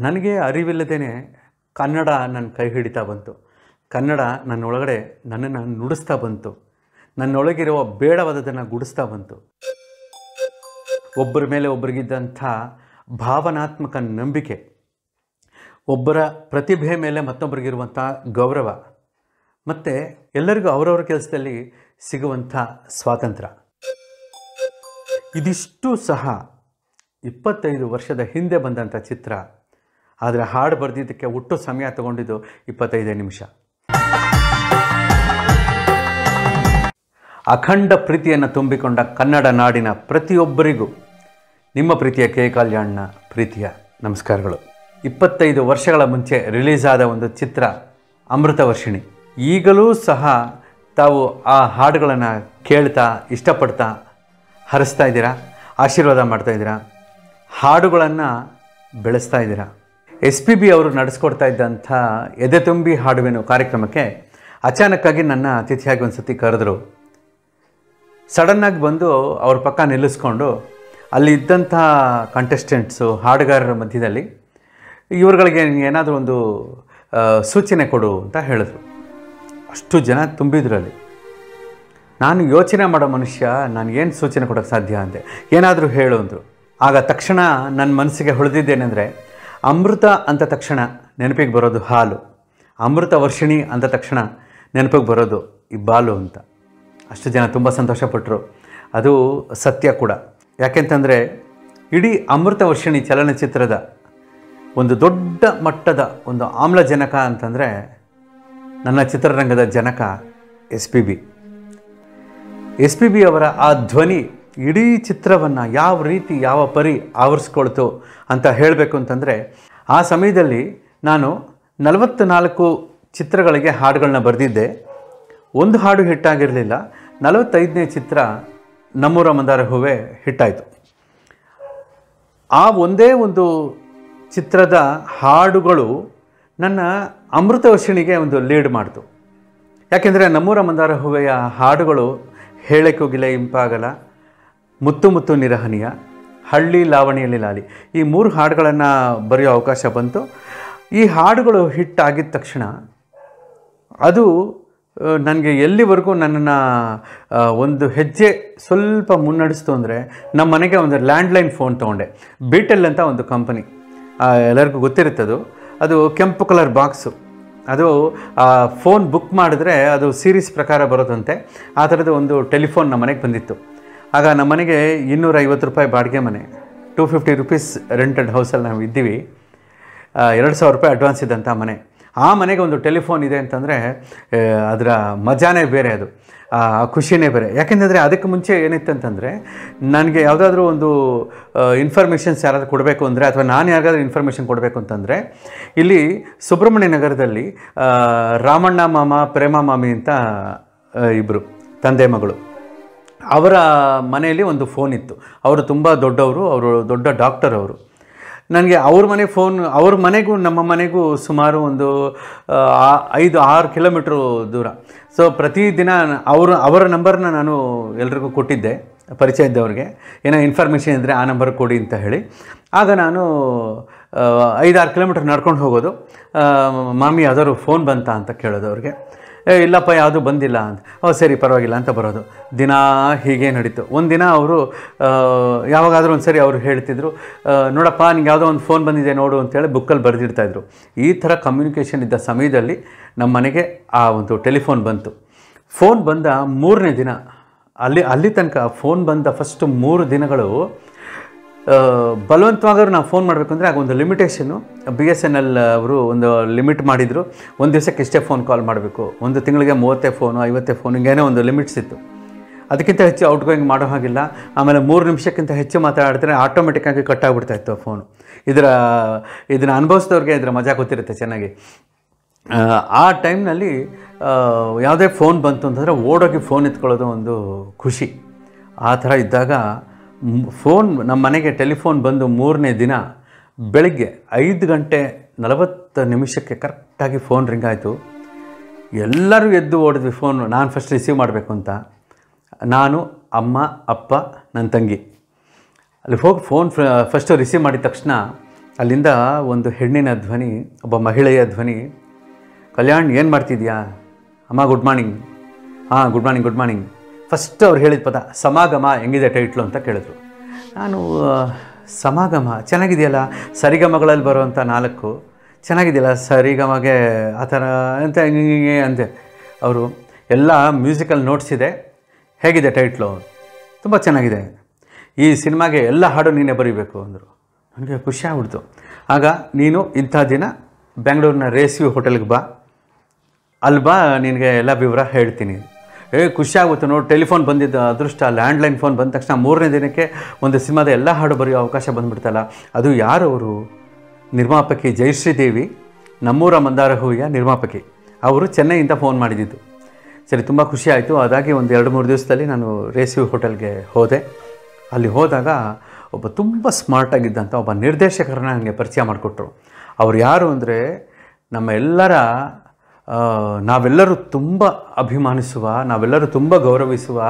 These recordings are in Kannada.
ನನಗೆ ಅರಿವಿಲ್ಲದೇ ಕನ್ನಡ ನನ್ನ ಕೈ ಹಿಡಿತಾ ಬಂತು ಕನ್ನಡ ನನ್ನೊಳಗಡೆ ನನ್ನನ್ನು ನುಡಿಸ್ತಾ ಬಂತು ನನ್ನೊಳಗಿರುವ ಬೇಡವಾದದನ್ನು ಗುಡಿಸ್ತಾ ಬಂತು ಒಬ್ಬರ ಮೇಲೆ ಒಬ್ಬರಿಗಿದ್ದಂಥ ಭಾವನಾತ್ಮಕ ನಂಬಿಕೆ ಒಬ್ಬರ ಪ್ರತಿಭೆ ಮೇಲೆ ಮತ್ತೊಬ್ಬರಿಗಿರುವಂಥ ಗೌರವ ಮತ್ತು ಎಲ್ಲರಿಗೂ ಅವರವರ ಕೆಲಸದಲ್ಲಿ ಸಿಗುವಂಥ ಸ್ವಾತಂತ್ರ್ಯ ಇದಿಷ್ಟು ಸಹ ಇಪ್ಪತ್ತೈದು ವರ್ಷದ ಹಿಂದೆ ಬಂದಂಥ ಚಿತ್ರ ಆದರೆ ಹಾಡು ಬರೆದಿದ್ದಕ್ಕೆ ಒಟ್ಟು ಸಮಯ ತಗೊಂಡಿದ್ದು ಇಪ್ಪತ್ತೈದೇ ನಿಮಿಷ ಅಖಂಡ ಪ್ರೀತಿಯನ್ನು ತುಂಬಿಕೊಂಡ ಕನ್ನಡ ನಾಡಿನ ಪ್ರತಿಯೊಬ್ಬರಿಗೂ ನಿಮ್ಮ ಪ್ರೀತಿಯ ಕೆ ಕಲ್ಯಾಣ್ನ ಪ್ರೀತಿಯ ನಮಸ್ಕಾರಗಳು ಇಪ್ಪತ್ತೈದು ವರ್ಷಗಳ ಮುಂಚೆ ರಿಲೀಸ್ ಆದ ಒಂದು ಚಿತ್ರ ಅಮೃತ ವರ್ಷಿಣಿ ಈಗಲೂ ಸಹ ತಾವು ಆ ಹಾಡುಗಳನ್ನು ಕೇಳ್ತಾ ಇಷ್ಟಪಡ್ತಾ ಹರಿಸ್ತಾ ಇದ್ದೀರಾ ಆಶೀರ್ವಾದ ಮಾಡ್ತಾ ಇದ್ದೀರಾ ಹಾಡುಗಳನ್ನು ಬೆಳೆಸ್ತಾ ಇದ್ದೀರಾ ಎಸ್ ಪಿ ಬಿ ಅವರು ನಡೆಸ್ಕೊಡ್ತಾ ಇದ್ದಂಥ ಎದೆ ತುಂಬಿ ಹಾಡುವೆನು ಕಾರ್ಯಕ್ರಮಕ್ಕೆ ಅಚಾನಕ್ಕಾಗಿ ನನ್ನ ಅತಿಥಿಯಾಗಿ ಒಂದು ಸತಿ ಕರೆದ್ರು ಸಡನ್ನಾಗಿ ಬಂದು ಅವ್ರ ಪಕ್ಕ ನಿಲ್ಲಿಸ್ಕೊಂಡು ಅಲ್ಲಿ ಇದ್ದಂಥ ಕಂಟೆಸ್ಟೆಂಟ್ಸು ಹಾಡುಗಾರರ ಮಧ್ಯದಲ್ಲಿ ಇವ್ರುಗಳಿಗೆ ಏನಾದರೂ ಒಂದು ಆ, ಸೂಚನೆ ಕೊಡು ಅಂತ ಹೇಳಿದ್ರು ಅಷ್ಟು ಜನ ತುಂಬಿದ್ರು ಅಲ್ಲಿ ನಾನು ಯೋಚನೆ ಮಾಡೋ ಮನುಷ್ಯ ನಾನು ಏನು ಸೂಚನೆ ಕೊಡೋಕ್ಕೆ ಸಾಧ್ಯ ಅಂದೆ ಏನಾದರೂ ಹೇಳು ಅಂದರು ಆಗ ತಕ್ಷಣ ನನ್ನ ಮನಸ್ಸಿಗೆ ಹೊಳೆದಿದ್ದೇನೆಂದರೆ ಅಮೃತ ಅಂತ ತಕ್ಷಣ ನೆನಪಿಗೆ ಬರೋದು ಹಾಲು ಅಮೃತ ವರ್ಷಿಣಿ ಅಂದ ತಕ್ಷಣ ನೆನಪಿಗೆ ಬರೋದು ಈ ಬಾಲು ಅಂತ ಅಷ್ಟು ಜನ ತುಂಬ ಸಂತೋಷಪಟ್ಟರು ಅದು ಸತ್ಯ ಕೂಡ ಯಾಕೆಂತಂದರೆ ಇಡೀ ಅಮೃತ ವರ್ಷಿಣಿ ಚಲನಚಿತ್ರದ ಒಂದು ದೊಡ್ಡ ಮಟ್ಟದ ಒಂದು ಆಮ್ಲಜನಕ ಅಂತಂದರೆ ನನ್ನ ಚಿತ್ರರಂಗದ ಜನಕ S P B S P B ಅವರ ಆ ಧ್ವನಿ ಇಡೀ ಚಿತ್ರವನ್ನು ಯಾವ ರೀತಿ ಯಾವ ಪರಿ ಆವರಿಸ್ಕೊಳ್ತು ಅಂತ ಹೇಳಬೇಕು ಅಂತಂದರೆ ಆ ಸಮಯದಲ್ಲಿ ನಾನು ನಲವತ್ತು ನಾಲ್ಕು ಚಿತ್ರಗಳಿಗೆ ಹಾಡುಗಳನ್ನ ಬರೆದಿದ್ದೆ ಒಂದು ಹಾಡು ಹಿಟ್ಟಾಗಿರಲಿಲ್ಲ ನಲವತ್ತೈದನೇ ಚಿತ್ರ ನಮ್ಮೂರ ಮಂದಾರ ಹೂವೆ ಹಿಟ್ಟಾಯಿತು ಆ ಒಂದೇ ಒಂದು ಚಿತ್ರದ ಹಾಡುಗಳು ನನ್ನ ಅಮೃತ ವರ್ಷಿಣಿಗೆ ಒಂದು ಲೀಡ್ ಮಾಡ್ತು ಯಾಕೆಂದರೆ ನಮ್ಮೂರ ಮಂದಾರ ಹೂವೆಯ ಹಾಡುಗಳು ಹೇಳಕ್ಕೋಗಿಲ್ಲ ಇಂಪಾಗಲ ಮುತ್ತು ಮುತ್ತು ನಿರಹನೀಯ ಹಳ್ಳಿ ಲಾವಣಿಯಲ್ಲಿ ಲಾಲಿ ಈ ಮೂರು ಹಾಡುಗಳನ್ನು ಬರೆಯೋ ಅವಕಾಶ ಬಂತು ಈ ಹಾಡುಗಳು ಹಿಟ್ ಆಗಿದ ತಕ್ಷಣ ಅದು ನನಗೆ ಎಲ್ಲಿವರೆಗೂ ನನ್ನನ್ನು ಒಂದು ಹೆಜ್ಜೆ ಸ್ವಲ್ಪ ಮುನ್ನಡೆಸ್ತು ಅಂದರೆ ನಮ್ಮ ಮನೆಗೆ ಒಂದು ಲ್ಯಾಂಡ್ಲೈನ್ ಫೋನ್ ತೊಗೊಂಡೆ ಬೀಟೆಲ್ ಅಂತ ಒಂದು ಕಂಪನಿ ಎಲ್ಲರಿಗೂ ಗೊತ್ತಿರುತ್ತೆ ಅದು ಅದು ಕೆಂಪು ಕಲರ್ ಬಾಕ್ಸು ಅದು ಫೋನ್ ಬುಕ್ ಮಾಡಿದ್ರೆ ಅದು ಸೀರೀಸ್ ಪ್ರಕಾರ ಬರೋದಂತೆ ಆ ಥರದ್ದು ಒಂದು ಟೆಲಿಫೋನ್ ನಮ್ಮ ಮನೆಗೆ ಬಂದಿತ್ತು ಆಗ ನಮ್ಮ ಮನೆಗೆ ಇನ್ನೂರ ಐವತ್ತು ರೂಪಾಯಿ ಬಾಡಿಗೆ ಮನೆ ಟೂ ಫಿಫ್ಟಿ ರುಪೀಸ್ ರೆಂಟೆಡ್ ಹೌಸಲ್ಲಿ ನಾವು ಇದ್ದೀವಿ ಎರಡು ಸಾವಿರ ರೂಪಾಯಿ ಅಡ್ವಾನ್ಸ್ ಇದ್ದಂಥ ಮನೆ ಆ ಮನೆಗೆ ಒಂದು ಟೆಲಿಫೋನ್ ಇದೆ ಅಂತಂದರೆ ಅದರ ಮಜಾನೇ ಬೇರೆ ಅದು ಆ ಖುಷಿನೇ ಬೇರೆ ಯಾಕೆಂತಂದರೆ ಅದಕ್ಕೆ ಮುಂಚೆ ಏನಿತ್ತು ಅಂತಂದರೆ ನನಗೆ ಯಾವುದಾದ್ರೂ ಒಂದು ಇನ್ಫಾರ್ಮೇಷನ್ಸ್ ಯಾರಾದರೂ ಕೊಡಬೇಕು ಅಂದರೆ ಅಥವಾ ನಾನು ಯಾರಿಗಾದ್ರೂ ಇನ್ಫಾರ್ಮೇಷನ್ ಕೊಡಬೇಕು ಅಂತಂದರೆ ಇಲ್ಲಿ ಸುಬ್ರಹ್ಮಣ್ಯ ನಗರದಲ್ಲಿ ಆ, ರಾಮಣ್ಣ ಮಾಮ ಪ್ರೇಮ ಮಾಮಿ ಅಂತ ಇಬ್ಬರು ತಂದೆ ಮಗಳು ಅವರ ಮನೆಯಲ್ಲಿ ಒಂದು ಫೋನ್ ಇತ್ತು ಅವರು ತುಂಬ ದೊಡ್ಡವರು ಅವರು ದೊಡ್ಡ ಡಾಕ್ಟರ್ ಅವರು ನನಗೆ ಅವ್ರ ಮನೆ ಫೋನ್ ಅವ್ರ ಮನೆಗೂ ನಮ್ಮ ಮನೆಗೂ ಸುಮಾರು ಒಂದು ಆ, ಆ- ಐದು ಆರು ಕಿಲೋಮೀಟ್ರು ದೂರ ಸೊ ಪ್ರತಿದಿನ ಅವರು ಅವರ ನಂಬರ್ನ ನಾನು ಎಲ್ರಿಗೂ ಕೊಟ್ಟಿದ್ದೆ ಪರಿಚಯ ಇದ್ದವ್ರಿಗೆ ಏನೋ ಇನ್ಫಾರ್ಮೇಷನ್ ಇದ್ದರೆ ಆ ನಂಬರ್ ಕೊಡಿ ಅಂತ ಹೇಳಿ ಆಗ ನಾನು ಆ, ಐದಾರು ಕಿಲೋಮೀಟ್ರ್ ನಡ್ಕೊಂಡು ಹೋಗೋದು ಆ, ಮಾಮಿ ಯಾವ್ದಾದ್ರು ಫೋನ್ ಬಂತಾ ಅಂತ ಕೇಳೋದು ಅವ್ರಿಗೆ ಏ ಇಲ್ಲಪ್ಪ ಯಾವುದೂ ಬಂದಿಲ್ಲ ಅಂತ ಓ ಸರಿ ಪರವಾಗಿಲ್ಲ ಅಂತ ಬರೋದು ದಿನ ಹೀಗೆ ನಡೀತು ಒಂದು ದಿನ ಅವರು ಯಾವಾಗಾದರೂ ಒಂದು ಸರಿ ಅವರು ಹೇಳ್ತಿದ್ರು ಆ, ನೋಡಪ್ಪ ನಿಂಗೆ ಯಾವುದೋ ಒಂದು ಫೋನ್ ಬಂದಿದೆ ನೋಡು ಅಂತೇಳಿ ಬುಕ್ಕಲ್ಲಿ ಬರೆದಿರ್ತಾಯಿದ್ರು ಈ ಥರ ಕಮ್ಯುನಿಕೇಷನ್ ಇದ್ದ ಸಮಯದಲ್ಲಿ ನಮ್ಮ ಮನೆಗೆ ಆ ಒಂದು ಟೆಲಿಫೋನ್ ಬಂತು ಫೋನ್ ಬಂದ ಮೂರನೇ ದಿನ ಅಲ್ಲಿ ಅಲ್ಲಿ ತನಕ ಫೋನ್ ಬಂದ ಫಸ್ಟ್ ಮೂರು ದಿನಗಳು ಆ, ಬಲವಂತವಾಗಾದ್ರು ನಾವು ಫೋನ್ ಮಾಡಬೇಕು ಅಂದರೆ ಆಗ ಒಂದು limitation B S N L ಅವರು ಒಂದು ಲಿಮಿಟ್ ಮಾಡಿದರು ಒಂದು ದಿವಸಕ್ಕೆ ಇಷ್ಟೇ ಫೋನ್ ಕಾಲ್ ಮಾಡಬೇಕು ಒಂದು ತಿಂಗಳಿಗೆ ಮೂವತ್ತೇ ಫೋನು ಐವತ್ತೇ ಫೋನ್ ಹಿಂಗೇನೋ ಒಂದು ಲಿಮಿಟ್ಸ್ ಇತ್ತು ಅದಕ್ಕಿಂತ ಹೆಚ್ಚು ಔಟ್ ಗೋಯಿಂಗ್ ಮಾಡೋ ಹಾಗಿಲ್ಲ ಆಮೇಲೆ ಮೂರು ನಿಮಿಷಕ್ಕಿಂತ ಹೆಚ್ಚು ಮಾತಾಡಿದ್ರೆ ಆಟೋಮೆಟಿಕ್ಕಾಗಿ ಕಟ್ ಆಗಿಬಿಡ್ತಾ ಇತ್ತು ಫೋನು ಇದರ ಇದನ್ನು ಅನುಭವಿಸಿದವ್ರಿಗೆ ಇದರ ಮಜಾ ಗೊತ್ತಿರುತ್ತೆ ಚೆನ್ನಾಗಿ ಆ, ಆ ಟೈಮ್ನಲ್ಲಿ ಯಾವುದೇ ಫೋನ್ ಬಂತು ಅಂತಂದರೆ ಓಡೋಗಿ ಫೋನ್ ಎತ್ಕೊಳ್ಳೋದು ಒಂದು ಖುಷಿ ಆ ಥರ ಇದ್ದಾಗ ಮ್- ಫೋನ್ ನಮ್ಮ ಮನೆಗೆ ಟೆಲಿಫೋನ್ ಬಂದು ಮೂರನೇ ದಿನ ಬೆಳಗ್ಗೆ ಐದು ಗಂಟೆ ನಲವತ್ತು ನಿಮಿಷಕ್ಕೆ ಕರೆಕ್ಟಾಗಿ ಫೋನ್ ರಿಂಗ್ ಆಯಿತು ಎಲ್ಲರೂ ಎದ್ದು ಓಡಿದ್ವಿ ಫೋನು ನಾನು ಫಸ್ಟ್ ರಿಸೀವ್ ಮಾಡಬೇಕು ಅಂತ ನಾನು ಅಮ್ಮ ಅಪ್ಪ ನನ್ನ ತಂಗಿ ಅಲ್ಲಿ ಹೋಗಿ ಫೋನ್ ಫಸ್ಟು ರಿಸೀವ್ ಮಾಡಿದ ತಕ್ಷಣ ಅಲ್ಲಿಂದ ಒಂದು ಹೆಣ್ಣಿನ ಧ್ವನಿ ಒಬ್ಬ ಮಹಿಳೆಯ ಧ್ವನಿ ಕಲ್ಯಾಣ್ ಏನು ಮಾಡ್ತಿದ್ಯಾ ಅಮ್ಮ ಗುಡ್ ಮಾರ್ನಿಂಗ್ ಹಾಂ good morning good morning first ಅವ್ರು ಹೇಳಿದ ಪದ ಸಮಾಗಮ ಹೆಂಗಿದೆ ಟೈಟ್ಲು ಅಂತ ಕೇಳಿದ್ರು ನಾನು ಆ, ಸಮಾಗಮ ಚೆನ್ನಾಗಿದೆಯಲ್ಲ ಸರಿಗಮಗಳಲ್ಲಿ ಬರುವಂಥ ನಾಲ್ಕು ಚೆನ್ನಾಗಿದೆಯಲ್ಲ ಸರಿಗಮಗೆ ಆ ಥರ ಅಂತ ಹಿಂಗೆ ಹಿಂಗೆ ಅಂದೆ ಅವರು ಎಲ್ಲ ಮ್ಯೂಸಿಕಲ್ ನೋಟ್ಸ್ ಇದೆ ಹೇಗಿದೆ ಟೈಟ್ಲು ತುಂಬ ಚೆನ್ನಾಗಿದೆ ಈ ಸಿನಿಮಾಗೆ ಎಲ್ಲ ಹಾಡು ನೀನೇ ಬರೀಬೇಕು ಅಂದರು ನನಗೆ ಖುಷಿ ಆಗ್ಬಿಡ್ತು ಆಗ ನೀನು ಇಂಥ ದಿನ ಬೆಂಗಳೂರಿನ ರೇಸ್ವ್ಯೂ ಹೋಟೆಲ್ಗೆ ಬಾ ಅಲ್ಲಿ ಬಾ ನಿನಗೆ ಎಲ್ಲ ವಿವರ ಹೇಳ್ತೀನಿ ಏ ಖುಷಿ ಆಗುತ್ತೆ ನೋಡಿ ಟೆಲಿಫೋನ್ ಬಂದಿದ್ದ ಅದೃಷ್ಟ ಲ್ಯಾಂಡ್ಲೈನ್ ಫೋನ್ ಬಂದ ತಕ್ಷಣ ಮೂರನೇ ದಿನಕ್ಕೆ ಒಂದು ಸಿನಿಮಾದ ಎಲ್ಲ ಹಾಡು ಬರೆಯೋ ಅವಕಾಶ ಬಂದ್ಬಿಡ್ತಲ್ಲ ಅದು ಯಾರು ಅವರು ನಿರ್ಮಾಪಕಿ ಜಯಶ್ರೀ ದೇವಿ ನಮ್ಮೂರ ಮಂದಾರ ಹೂವಿಯ ನಿರ್ಮಾಪಕಿ ಅವರು ಚೆನ್ನೈಯಿಂದ ಫೋನ್ ಮಾಡಿದ್ದು ಸರಿ ತುಂಬ ಖುಷಿ ಆಯಿತು ಅದಾಗಿ ಒಂದು ಎರಡು ಮೂರು ದಿವಸದಲ್ಲಿ ನಾನು ರೇಸಿವ್ ಹೋಟೆಲ್ಗೆ ಹೋದೆ ಅಲ್ಲಿ ಹೋದಾಗ ಒಬ್ಬ ತುಂಬ ಸ್ಮಾರ್ಟಾಗಿದ್ದಂಥ ಒಬ್ಬ ನಿರ್ದೇಶಕರನ್ನ ನನಗೆ ಪರಿಚಯ ಮಾಡಿಕೊಟ್ರು ಅವ್ರು ಯಾರು ಅಂದರೆ ನಮ್ಮ ಎಲ್ಲರ ಆ, ನಾವೆಲ್ಲರೂ ತುಂಬ ಅಭಿಮಾನಿಸುವ ನಾವೆಲ್ಲರೂ ತುಂಬ ಗೌರವಿಸುವ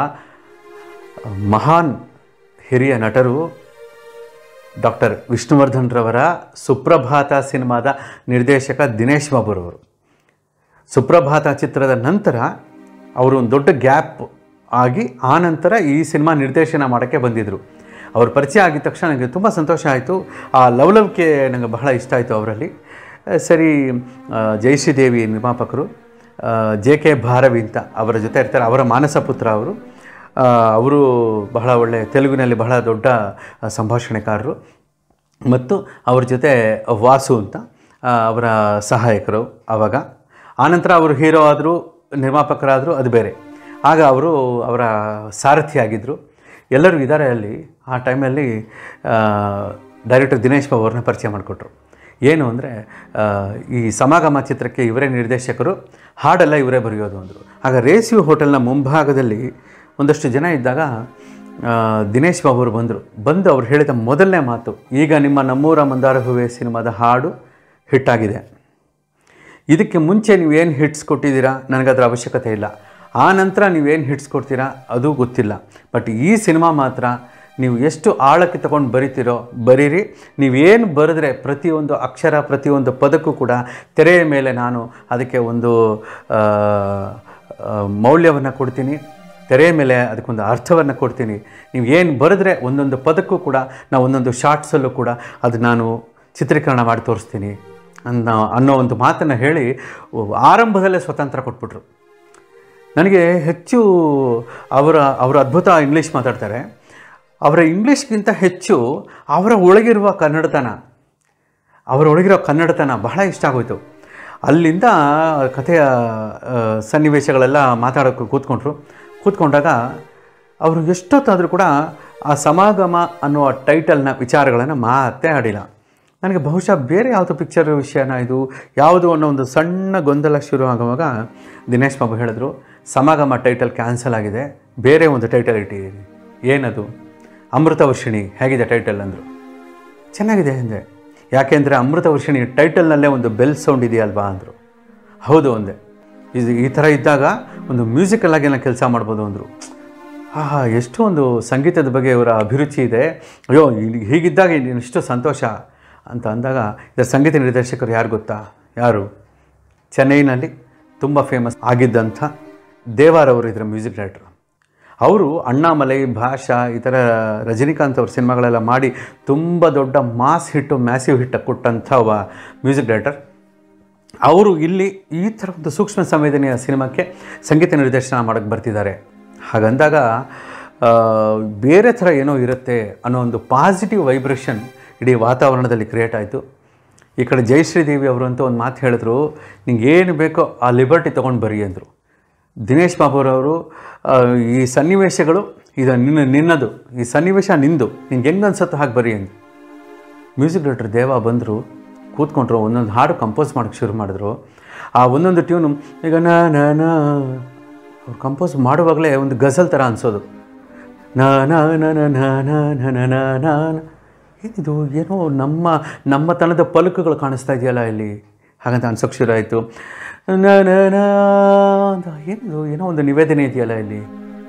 ಮಹಾನ್ ಹಿರಿಯ ನಟರು ಡಾಕ್ಟರ್ ವಿಷ್ಣುವರ್ಧನ್ ರವರ ಸುಪ್ರಭಾತ ಸಿನಿಮಾದ ನಿರ್ದೇಶಕ ದಿನೇಶ್ ಬಾಬುರವರು ಸುಪ್ರಭಾತ ಚಿತ್ರದ ನಂತರ ಅವರು ಒಂದು ದೊಡ್ಡ ಗ್ಯಾಪ್ ಆಗಿ ಆ ನಂತರ ಈ ಸಿನಿಮಾ ನಿರ್ದೇಶನ ಮಾಡೋಕ್ಕೆ ಬಂದಿದ್ದರು ಅವ್ರ ಪರಿಚಯ ಆಗಿದ ತಕ್ಷಣ ನನಗೆ ತುಂಬ ಸಂತೋಷ ಆಯಿತು ಆ ಲವಲವಿಕೆ ನನಗೆ ಬಹಳ ಇಷ್ಟ ಆಯಿತು ಅವರಲ್ಲಿ ಆ, ಸರಿ ಆ, ಜಯಶ್ರೀ ದೇವಿ ನಿರ್ಮಾಪಕರು ಜೆ ಕೆ ಭಾರವಿ ಅಂತ ಅವರ ಜೊತೆ ಇರ್ತಾರೆ ಅವರ ಮಾನಸ ಪುತ್ರ ಅವರು ಆ, ಅವರು ಬಹಳ ಒಳ್ಳೆಯ ತೆಲುಗಿನಲ್ಲಿ ಬಹಳ ದೊಡ್ಡ ಆ, ಸಂಭಾಷಣೆಕಾರರು ಮತ್ತು ಅವ್ರ ಜೊತೆ ವಾಸು ಅಂತ ಆ, ಅವರ ಸಹಾಯಕರು ಆವಾಗ ಆನಂತರ ಅವರು ಹೀರೋ ಆದರು ನಿರ್ಮಾಪಕರಾದರು ಅದು ಬೇರೆ ಆಗ ಅವರು ಅವರ ಸಾರಥಿ ಆಗಿದ್ದರು ಎಲ್ಲರೂ ಇದ್ದಾರೆ ಅಲ್ಲಿ ಆ ಟೈಮಲ್ಲಿ ಡೈರೆಕ್ಟರ್ ದಿನೇಶ್ ಬಾಬು ಅವ್ರನ್ನ ಪರಿಚಯ ಮಾಡಿಕೊಟ್ರು ಏನು ಅಂದರೆ ಈ ಸಮಾಗಮ ಚಿತ್ರಕ್ಕೆ ಇವರೇ ನಿರ್ದೇಶಕರು ಹಾಡೆಲ್ಲ ಇವರೇ ಬರೆಯೋದು ಅಂದರು ಆಗ ರೇಸಿಯು ಹೋಟೆಲ್ನ ಮುಂಭಾಗದಲ್ಲಿ ಒಂದಷ್ಟು ಜನ ಇದ್ದಾಗ ಆ, ದಿನೇಶ್ ಬಾಬು ಅವರು ಬಂದರು ಬಂದು ಅವ್ರು ಹೇಳಿದ ಮೊದಲನೇ ಮಾತು ಈಗ ನಿಮ್ಮ ನಮ್ಮೂರ ಮಂದಾರ ಹೂವೆ ಸಿನಿಮಾದ ಹಾಡು ಹಿಟ್ಟಾಗಿದೆ ಇದಕ್ಕೆ ಮುಂಚೆ ನೀವೇನು ಹಿಟ್ಸ್ ಕೊಟ್ಟಿದ್ದೀರಾ ನನಗದರ ಅವಶ್ಯಕತೆ ಇಲ್ಲ ಆ ನಂತರ ನೀವೇನು ಹಿಟ್ಸ್ ಕೊಡ್ತೀರಾ ಅದು ಗೊತ್ತಿಲ್ಲ ಬಟ್ ಈ ಸಿನಿಮಾ ಮಾತ್ರ ನೀವು ಎಷ್ಟು ಆಳಕ್ಕೆ ತಗೊಂಡು ಬರಿತೀರೋ ಬರೀರಿ ನೀವೇನು ಬರೆದ್ರೆ ಪ್ರತಿಯೊಂದು ಅಕ್ಷರ ಪ್ರತಿಯೊಂದು ಪದಕ್ಕೂ ಕೂಡ ತೆರೆಯ ಮೇಲೆ ನಾನು ಅದಕ್ಕೆ ಒಂದು ಮೌಲ್ಯವನ್ನು ಕೊಡ್ತೀನಿ ತೆರೆಯ ಮೇಲೆ ಅದಕ್ಕೊಂದು ಅರ್ಥವನ್ನು ಕೊಡ್ತೀನಿ ನೀವು ಏನು ಬರೆದ್ರೆ ಒಂದೊಂದು ಪದಕ್ಕೂ ಕೂಡ ನಾವು ಒಂದೊಂದು ಶಾರ್ಟ್ಸಲ್ಲೂ ಕೂಡ ಅದು ನಾನು ಚಿತ್ರೀಕರಣ ಮಾಡಿ ತೋರಿಸ್ತೀನಿ ಅನ್ನೋ ಅನ್ನೋ ಒಂದು ಮಾತನ್ನು ಹೇಳಿ ಆರಂಭದಲ್ಲೇ ಸ್ವತಂತ್ರ ಕೊಟ್ಬಿಟ್ರು ನನಗೆ ಹೆಚ್ಚು ಅವರ ಅವರ ಅದ್ಭುತ ಇಂಗ್ಲೀಷ್ ಮಾತಾಡ್ತಾರೆ ಅವರ ಇಂಗ್ಲೀಷ್ಗಿಂತ ಹೆಚ್ಚು ಅವರ ಒಳಗಿರುವ ಕನ್ನಡತನ ಅವರ ಒಳಗಿರೋ ಕನ್ನಡತನ ಬಹಳ ಇಷ್ಟ ಆಗೋಯ್ತು ಅಲ್ಲಿಂದ ಕಥೆಯ ಆ, ಸನ್ನಿವೇಶಗಳೆಲ್ಲ ಮಾತಾಡೋಕ್ಕೆ ಕೂತ್ಕೊಂಡ್ರು ಕೂತ್ಕೊಂಡಾಗ ಅವರು ಎಷ್ಟೊತ್ತಾದರೂ ಕೂಡ ಆ ಸಮಾಗಮ ಅನ್ನುವ ಟೈಟಲ್ನ ವಿಚಾರಗಳನ್ನು ಮಾತೇ ಆಡಿಲ್ಲ ನನಗೆ ಬಹುಶಃ ಬೇರೆ ಯಾವುದೋ ಪಿಕ್ಚರ್ ವಿಷಯನ ಇದು ಯಾವುದು ಅನ್ನೋ ಒಂದು ಸಣ್ಣ ಗೊಂದಲ ಶುರು ಆಗುವಾಗ ದಿನೇಶ್ ಬಾಬು ಹೇಳಿದ್ರು ಸಮಾಗಮ ಟೈಟಲ್ ಕ್ಯಾನ್ಸಲ್ ಆಗಿದೆ ಬೇರೆ ಒಂದು ಟೈಟಲ್ ಇಟ್ಟಿದ್ದೀನಿ ಏನದು ಅಮೃತ ವರ್ಷಿಣಿ ಹೇಗಿದೆ ಟೈಟಲ್ ಅಂದರು ಚೆನ್ನಾಗಿದೆ ಅಂದೆ ಯಾಕೆಂದರೆ ಅಮೃತ ವರ್ಷಿಣಿ ಟೈಟಲ್ನಲ್ಲೇ ಒಂದು ಬೆಲ್ ಸೌಂಡ್ ಇದೆಯಲ್ವಾ ಅಂದರು ಹೌದು ಅಂದೆ ಇದು ಈ ಥರ ಇದ್ದಾಗ ಒಂದು ಮ್ಯೂಸಿಕಲ್ ಆಗಿ ನಾನು ಕೆಲಸ ಮಾಡ್ಬೋದು ಅಂದರು ಆಹಾ ಎಷ್ಟು ಒಂದು ಸಂಗೀತದ ಬಗ್ಗೆ ಇವರ ಅಭಿರುಚಿ ಇದೆ ಅಯ್ಯೋ ಇಲ್ಲಿ ಹೀಗಿದ್ದಾಗ ಇನ್ನ್ ಎಷ್ಟು ಸಂತೋಷ ಅಂತ ಅಂದಾಗ ಇದರ ಸಂಗೀತ ನಿರ್ದೇಶಕರು ಯಾರು ಗೊತ್ತಾ ಯಾರು ಚೆನ್ನೈನಲ್ಲಿ ತುಂಬ ಫೇಮಸ್ ಆಗಿದ್ದಂಥ ದೇವಾರ್ ಅವರು ಇದರ ಮ್ಯೂಸಿಕ್ ಡೈರೆಕ್ಟರ್ ಅವರು ಅಣ್ಣಾಮಲೈ ಭಾಷಾ ಈ ಥರ ರಜನಿಕಾಂತ್ ಅವ್ರ ಸಿನಿಮಾಗಳೆಲ್ಲ ಮಾಡಿ ತುಂಬ ದೊಡ್ಡ ಮಾಸ್ ಹಿಟ್ಟು ಮ್ಯಾಸಿವ್ ಹಿಟ್ ಕೊಟ್ಟಂಥ ಒಬ್ಬ ಮ್ಯೂಸಿಕ್ ಡೈರೆಕ್ಟರ್ ಅವರು ಇಲ್ಲಿ ಈ ಥರ ಒಂದು ಸೂಕ್ಷ್ಮ ಸಂವೇದನೆಯ ಸಿನಿಮಾಕ್ಕೆ ಸಂಗೀತ ನಿರ್ದೇಶನ ಮಾಡೋಕ್ಕೆ ಬರ್ತಿದ್ದಾರೆ ಹಾಗಂದಾಗ ಆ, ಬೇರೆ ಥರ ಏನೋ ಇರುತ್ತೆ ಅನ್ನೋ ಒಂದು ಪಾಸಿಟಿವ್ ವೈಬ್ರೇಷನ್ ಇಡೀ ವಾತಾವರಣದಲ್ಲಿ ಕ್ರಿಯೇಟ್ ಆಯಿತು ಈ ಕಡೆ ಜಯಶ್ರೀ ದೇವಿ ಅವರು ಅಂತ ಒಂದು ಮಾತು ಹೇಳಿದ್ರು ನಿಂಗೆ ಏನು ಬೇಕೋ ಆ ಲಿಬರ್ಟಿ ತೊಗೊಂಡು ಬರಿ ಅಂದರು ದಿನೇಶ್ ಬಾಬುರವರು ಆ, ಈ ಸನ್ನಿವೇಶಗಳು ಇದು ನಿನ್ನ ನಿನ್ನದು ಈ ಸನ್ನಿವೇಶ ನಿಂದು ನಿಂಗೆ ಹೆಂಗೆ ಅನ್ಸುತ್ತೋ ಹಾಗೆ ಬರಿ ಅಂದರು ಮ್ಯೂಸಿಕ್ ಡೈರೆಕ್ಟರ್ ದೇವ ಬಂದರು ಕೂತ್ಕೊಂಡ್ರು ಒಂದೊಂದು ಹಾಡು ಕಂಪೋಸ್ ಮಾಡೋಕ್ಕೆ ಶುರು ಮಾಡಿದ್ರು ಆ ಒಂದೊಂದು ಟ್ಯೂನು ಈಗ ನಾ ನಾ ನಾ ಅವ್ರು ಕಂಪೋಸ್ ಮಾಡುವಾಗಲೇ ಒಂದು ಗಜಲ್ ಥರ ಅನಿಸೋದು ನಾ ನಾ ನಾ ನಾ ನಾ ನಾ ನಾ ನಾ ನಾ ನಾ ನಾ. ಏನಿದು ಏನೋ ನಮ್ಮ ನಮ್ಮತನದ ಪಲಕಗಳು ಕಾಣಿಸ್ತಾ ಇದೆಯಲ್ಲ ಇಲ್ಲಿ ಹಾಗಂತ ಅನ್ಸೋಕ್ಕೆ ಶುರು ಆಯಿತು ನಾ ನಾ ನಾ ಅಂತ ಏನಿದು ಏನೋ ಒಂದು ನಿವೇದನೆ ಇದೆಯಲ್ಲ ಇಲ್ಲಿ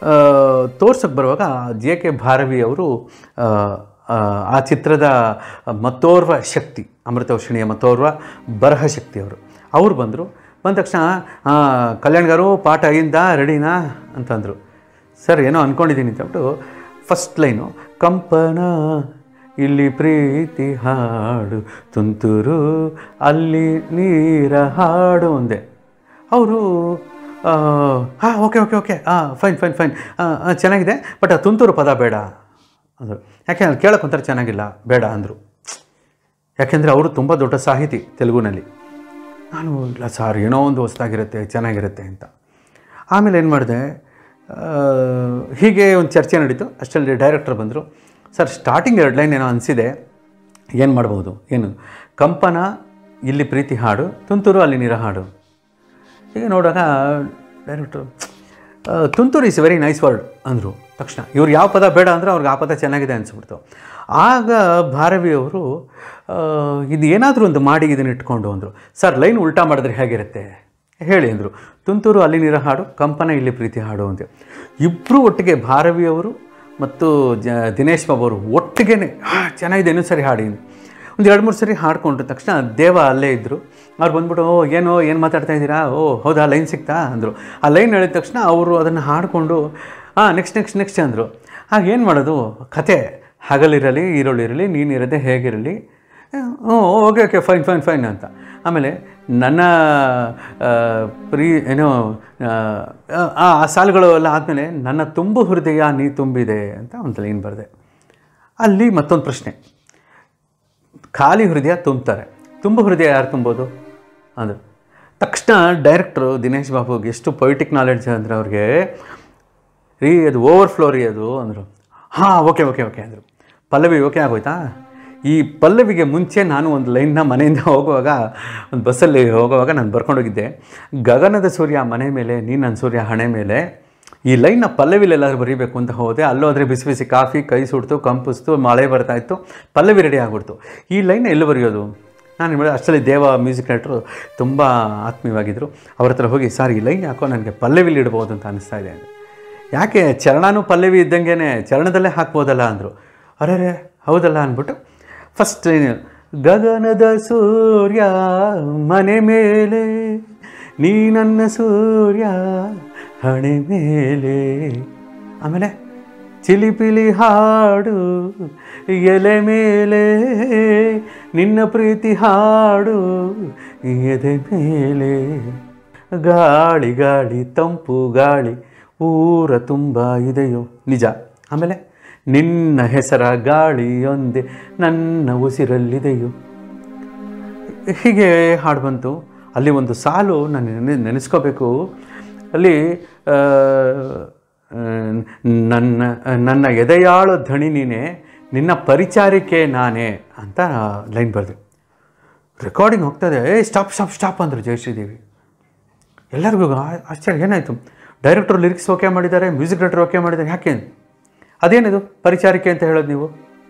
ತೋರ್ಸಕ್ಕೆ ಬರುವಾಗ ಜೆ ಕೆ ಭಾರವಿ ಅವರು ಆ, ಆ, ಆ ಚಿತ್ರದ ಮತ್ತೋರ್ವ ಶಕ್ತಿ ಅಮೃತವರ್ಷಿಣಿಯ ಮತ್ತೋರ್ವ ಬರಹ ಶಕ್ತಿ ಅವರು ಅವ್ರು ಬಂದರು ಬಂದ ತಕ್ಷಣ ಆ, ಕಲ್ಯಾಣ್ ಗಾರು ಪಾಠ ಅయింದ ರೆಡಿನಾ ಅಂತಂದರು ಸರ್ ಏನೋ ಅಂದ್ಕೊಂಡಿದ್ದೀನಿ ಅಂತಬಿಟ್ಟು ಫಸ್ಟ್ ಲೈನು ಕಂಪನ ಇಲ್ಲಿ ಪ್ರೀತಿ ಹಾಡು ತುಂತುರು ಅಲ್ಲಿ ನೀರ ಹಾಡು ಒಂದೆ ಅವರು ಹಾಂ ಓಕೆ ಓಕೆ ಓಕೆ ಹಾಂ ಫೈನ್ ಫೈನ್ ಫೈನ್ ಚೆನ್ನಾಗಿದೆ ಬಟ್ ಆ ತುಂತುರು ಪದ ಬೇಡ ಅಂದರು ಯಾಕೆ ಅಲ್ಲಿ ಕೇಳೋಕೆ ಒಂಥರ ಚೆನ್ನಾಗಿಲ್ಲ ಬೇಡ ಅಂದರು ಯಾಕೆಂದರೆ ಅವರು ತುಂಬ ದೊಡ್ಡ ಸಾಹಿತಿ ತೆಲುಗುನಲ್ಲಿ ನಾನು ಇಲ್ಲ ಸರ್ ಏನೋ ಒಂದು ಹೊಸ್ದಾಗಿರುತ್ತೆ ಚೆನ್ನಾಗಿರುತ್ತೆ ಅಂತ ಆಮೇಲೆ ಏನು ಮಾಡಿದೆ ಹೀಗೆ ಒಂದು ಚರ್ಚೆ ನಡೀತು ಅಷ್ಟರಲ್ಲಿ ಡೈರೆಕ್ಟರ್ ಬಂದರು ಸರ್ ಸ್ಟಾರ್ಟಿಂಗ್ ಎರಡು ಲೈನ್ ಏನೋ ಅನಿಸಿದೆ ಏನು ಮಾಡ್ಬೋದು ಏನು ಕಂಪನ ಇಲ್ಲಿ ಪ್ರೀತಿ ಹಾಡು ತುಂತುರು ಅಲ್ಲಿ ನೀರ ಹಾಡು ಈಗ ನೋಡಿದಾಗ ಡೈರೆಕ್ಟ್ರು ತುಂತುರು ಇಸ್ ವೆರಿ ನೈಸ್ ವರ್ಡ್ ಅಂದರು ತಕ್ಷಣ ಇವ್ರು ಯಾವ ಪದ ಬೇಡ ಅಂದರೆ ಅವ್ರಿಗೆ ಆ ಪದ ಚೆನ್ನಾಗಿದೆ ಅನಿಸ್ಬಿಡ್ತು ಆಗ ಭಾರವಿ ಅವರು ಆ, ಇದು ಏನಾದರೂ ಒಂದು ಮಾಡಿ ಇದನ್ನು ಇಟ್ಕೊಂಡು ಅಂದರು ಸರ್ ಲೈನ್ ಉಲ್ಟಾ ಮಾಡಿದ್ರೆ ಹೇಗಿರುತ್ತೆ ಹೇಳಿ ಅಂದರು ತುಂತುರು ಅಲ್ಲಿ ನೀರ ಹಾಡು ಕಂಪನ ಇಲ್ಲಿ ಪ್ರೀತಿ ಹಾಡು ಅಂತ ಇಬ್ಬರು ಒಟ್ಟಿಗೆ ಭಾರವಿ ಅವರು ಮತ್ತು ಜ ದಿನೇಶ್ ಬಾಬು ಅವರು ಒಟ್ಟಿಗೆ ಹಾಂ ಚೆನ್ನಾಗಿದೆ ಇನ್ನೂ ಸರಿ ಹಾಡಿ ಒಂದು ಎರಡು ಮೂರು ಸರಿ ಹಾಡ್ಕೊಂಡ್ರ ತಕ್ಷಣ ದೇವ ಅಲ್ಲೇ ಇದ್ದರು ಅವ್ರು ಬಂದ್ಬಿಟ್ಟು ಓ ಏನೋ ಏನು ಮಾತಾಡ್ತಾ ಇದ್ದೀರಾ ಓ ಹೌದಾ ಲೈನ್ ಸಿಕ್ತಾ ಅಂದರು ಆ ಲೈನ್ ಹೇಳಿದ ತಕ್ಷಣ ಅವರು ಅದನ್ನು ಹಾಡಿಕೊಂಡು ಹಾಂ ನೆಕ್ಸ್ಟ್ ನೆಕ್ಸ್ಟ್ ನೆಕ್ಸ್ಟ್ ಅಂದರು ಆಗ ಏನು ಮಾಡೋದು ಕತೆ ಹಗಲಿರಲಿ ಈರುಳ್ಳಿರಲಿ ನೀನಿರದೆ ಹೇಗಿರಲಿ ಹ್ಞೂ okay okay fine fine fine ಅಂತ ಆಮೇಲೆ ನನ್ನ ಆ, ಪ್ರೀ ಏನೋ ಆ, ಆ ಆ ಸಾಲುಗಳು ಎಲ್ಲ ಆದಮೇಲೆ ನನ್ನ ತುಂಬು ಹೃದಯ ನೀ ತುಂಬಿದೆ ಅಂತ ಒಂದು ಲೈನ್ ಬರೆದೆ ಅಲ್ಲಿ ಮತ್ತೊಂದು ಪ್ರಶ್ನೆ ಖಾಲಿ ಹೃದಯ ತುಂಬ್ತಾರೆ ತುಂಬ ಹೃದಯ ಯಾರು ತುಂಬೋದು ಅಂದರು ತಕ್ಷಣ ಡೈರೆಕ್ಟ್ರು ದಿನೇಶ್ ಬಾಬುಗೆ ಎಷ್ಟು ಪೊಯಿಟಿಕ್ ನಾಲೆಡ್ಜ್ ಅಂದರೆ ಅವ್ರಿಗೆ ರೀ ಅದು ಓವರ್ಫ್ಲೋ ರೀ ಅದು ಅಂದರು ಹಾಂ ಓಕೆ ಓಕೆ ಓಕೆ ಅಂದರು ಪಲ್ಲವಿ ಓಕೆ ಆಗೋಯ್ತಾ ಈ ಪಲ್ಲವಿಗೆ ಮುಂಚೆ ನಾನು ಒಂದು ಲೈನ್ನ ಮನೆಯಿಂದ ಹೋಗುವಾಗ ಒಂದು ಬಸ್ಸಲ್ಲಿ ಹೋಗುವಾಗ ನಾನು ಬರ್ಕೊಂಡೋಗಿದ್ದೆ ಗಗನದ ಸೂರ್ಯ ಮನೆ ಮೇಲೆ ನೀನು ನನ್ನ ಸೂರ್ಯ ಹಣೆ ಮೇಲೆ ಈ ಲೈನ್ನ ಪಲ್ಲವಿಲಿ ಎಲ್ಲಾದ್ರೂ ಬರೀಬೇಕು ಅಂತ ಹೋದೆ ಅಲ್ಲೋದ್ರೆ ಬಿಸಿ ಬಿಸಿ ಕಾಫಿ ಕೈ ಸುಡ್ತು ಕಂಪಿಸ್ತು ಮಳೆ ಬರ್ತಾ ಇತ್ತು ಪಲ್ಲವಿ ರೆಡಿ ಆಗ್ಬಿಡ್ತು ಈ ಲೈನ್ ಎಲ್ಲಿ ಬರೆಯೋದು ನಾನು ಹೇಳಿದೆ ಅಷ್ಟರಲ್ಲಿ ದೇವ ಮ್ಯೂಸಿಕ್ ಡೈರೆಕ್ಟ್ರು ತುಂಬ ಆತ್ಮೀಯವಾಗಿದ್ದರು ಅವ್ರ ಹತ್ರ ಹೋಗಿ ಸರ್ ಈ ಲೈನ್ ಯಾಕೋ ನನಗೆ ಪಲ್ಲವಿಲಿ ಇಡ್ಬೋದು ಅಂತ ಅನಿಸ್ತಾ ಇದೆ ಅಂದೆ. ಯಾಕೆ ಚರಣನೂ ಪಲ್ಲವಿ ಇದ್ದಂಗೆ ಚರಣದಲ್ಲೇ ಹಾಕ್ಬೋದಲ್ಲ ಅಂದರು ಅರೆ ಹೌದಲ್ಲ ಅಂದ್ಬಿಟ್ಟು ಫಸ್ಟ್ ಗಗನದ ಸೂರ್ಯ ಮನೆ ಮೇಲೆ ನೀ ನನ್ನ ಸೂರ್ಯ ಹಣೆ ಮೇಲೆ ಆಮೇಲೆ ಚಿಲಿಪಿಲಿ ಹಾಡು ಎಲೆ ಮೇಲೆ ನಿನ್ನ ಪ್ರೀತಿ ಹಾಡು ಎದೆ ಮೇಲೆ ಗಾಳಿ ಗಾಳಿ ತಂಪು ಗಾಳಿ ಊರ ತುಂಬ ಇದೆಯೋ ನಿಜ ಆಮೇಲೆ ನಿನ್ನ ಹೆಸರ ಗಾಳಿಯೊಂದೇ ನನ್ನ ಉಸಿರಲ್ಲಿದೆಯೋ ಹೀಗೆ ಹಾಡು ಬಂತು ಅಲ್ಲಿ ಒಂದು ಸಾಲು ನಾನು ನೆನೆ ನೆನೆಸ್ಕೋಬೇಕು ಅಲ್ಲಿ ಆ, ಆ, ನನ್ನ ನನ್ನ ಎದೆಯಾಳು ಧಣಿ ನೀನೇ ನಿನ್ನ ಪರಿಚಾರಿಕೆ ನಾನೇ ಅಂತ ಲೈನ್ ಬರೆದು ರೆಕಾರ್ಡಿಂಗ್ ಹೋಗ್ತದೆ ಏ ಸ್ಟಾಪ್ ಸ್ಟಾಪ್ ಸ್ಟಾಪ್ ಅಂದರು ಜಯಶ್ರೀದೇವಿ ಎಲ್ಲರಿಗೂ ಆ- ಆಶ್ಚರ್ಯ ಏನಾಯಿತು ಡೈರೆಕ್ಟರ್ ಲಿರಿಕ್ಸ್ ಓಕೆ ಮಾಡಿದ್ದಾರೆ ಮ್ಯೂಸಿಕ್ ಡೈರೆಕ್ಟರ್ ಓಕೆ ಮಾಡಿದ್ದಾರೆ ಯಾಕೆ ಅದೇನಿದು ಪರಿಚಾರಿಕೆ ಅಂತ ಹೇಳೋದು ನೀವು